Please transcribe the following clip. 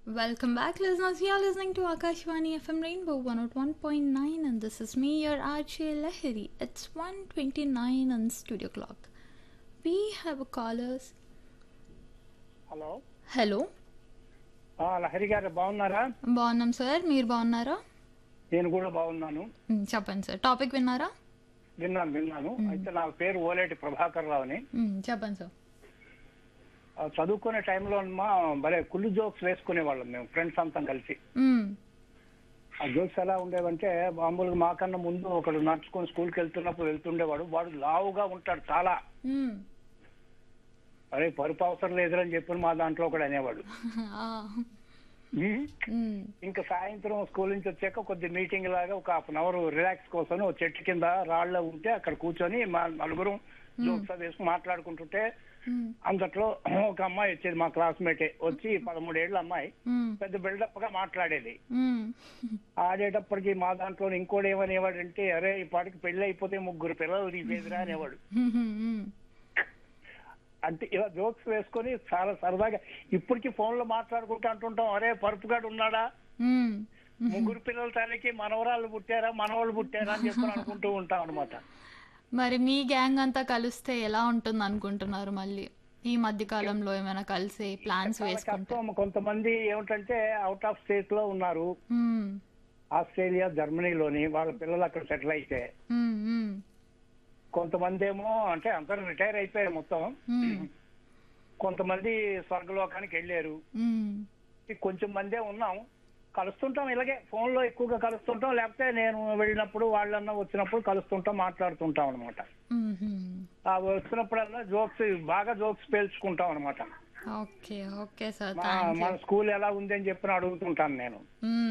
Welcome back, listeners. You are listening to Akashvani FM Rainbow 101.9, and this is me, your RJ Lahiri. It's 1.29 on studio clock. We have a callers. Hello hello ఆ, లహరి గారు బాగున్నారా బాగున్నాం sir మీరు బాగున్నారా నేను కూడా బాగున్నాను మ్, చెప్పండి సార్ టాపిక్ విన్నారా విన్నాను విన్నాను అయితే నా పేరు ఓలేటి ప్రభాకర్ రావు అని మ్, చెప్పండి సార్ ఆ, చదువుకునే టైంలో మా భలే కుళ్ళు జోక్స్ వేసుకునేవాళ్ళం మేము ఫ్రెండ్స్ అంతా కలిసి మ్, ఆ జోక్స్ ఎలా ఉండేవంటే మామూలుగా మాకన్నా ముందు ఒకడు నడుచుకొని స్కూల్కి వెళ్తున్నప్పుడు వెళ్తుండేవాడు వాడు లావుగా ఉంటాడు చాలా మ్. అరే పరుపు అవసరం లేదురని చెప్పి మా దాంట్లో ఒకడు అనేవాడు ఆ, ఉమ్. మ్, ఇంకా సాయంత్రం స్కూల్ నుంచి వచ్చాక కొద్ది మీటింగ్ లాగా ఒక హాఫ్ అన్ అవర్ రిలాక్స్ కోసం ఒక చెట్టు కింద రాళ్ళ ఉంటే అక్కడ కూర్చొని మా నలుగురు జోక్స్ అది వేసుకుని మాట్లాడుకుంటుంటే మ్, అంతట్లో ఒక అమ్మాయి వచ్చేది మా క్లాస్మేటే వచ్చి పదమూడేళ్ల అమ్మాయి మ్, పెద్ద బిల్డప్ గా మాట్లాడేది మ్. ఆడేటప్పటికి మా దాంట్లో ఇంకోటి ఏమనేవాడంటే అరే ఈ పాటికి పెళ్లి అయిపోతే ముగ్గురు పిల్లలు తీసేదిరా అనేవాడు మ్, మ్, అంటే ఇలా జోక్స్ వేసుకొని చాలా సరదాగా ఇప్పటికి ఫోన్ లో మాట్లాడుకుంటూ అంటుంటాం అరే పరుపుగాడు ఉన్నాడా మ్. ముగ్గురు పిల్లల తల్లికి మనవరాళ్ళు పుట్టారా మనవాళ్ళు పుట్టారా అని చెప్పి అనుకుంటూ ఉంటాం అనమాట మరి మీ గ్యాంగ్ అంతా కలిస్తే ఎలా ఉంటుంది అనుకుంటున్నారు మళ్ళీ ఈ మధ్య కాలంలో ఏమైనా కలిసి ప్లాన్స్ చాలా వేసుకుంటే కష్టం కొంతమంది ఏమిటంటే అవుట్ ఆఫ్ స్టేట్ లో ఉన్నారు మ్మ్. ఆస్ట్రేలియా జర్మనీలోని వాళ్ళ పిల్లలు అక్కడ సెటిల్ అయితే మ్మ్, మ్మ్, కొంతమంది ఏమో అంటే అందరూ రిటైర్ అయిపోయారు మొత్తం మ్మ్, కొంతమంది స్వర్గలోకానికి వెళ్ళారు మ్మ్. కొంచెం మందే ఉన్నాం కలుస్తుంటాం ఇలాగే ఫోన్ లో ఎక్కువగా కలుస్తుంటాం లేకపోతే నేను వెళ్ళినప్పుడు వాళ్ళన్నా వచ్చినప్పుడు కలుస్తుంటాం మాట్లాడుతుంటాం అనమాట మ్మ్. ఆ వచ్చినప్పుడల్లా జోక్స్ బాగా జోక్స్ పేల్చుకుంటాం అనమాట ఓకే ఓకే సార్ మా థ్యాంక్ మన స్కూల్ ఎలా ఉంది అని చెప్పి అడుగుతుంటాను నేను యూ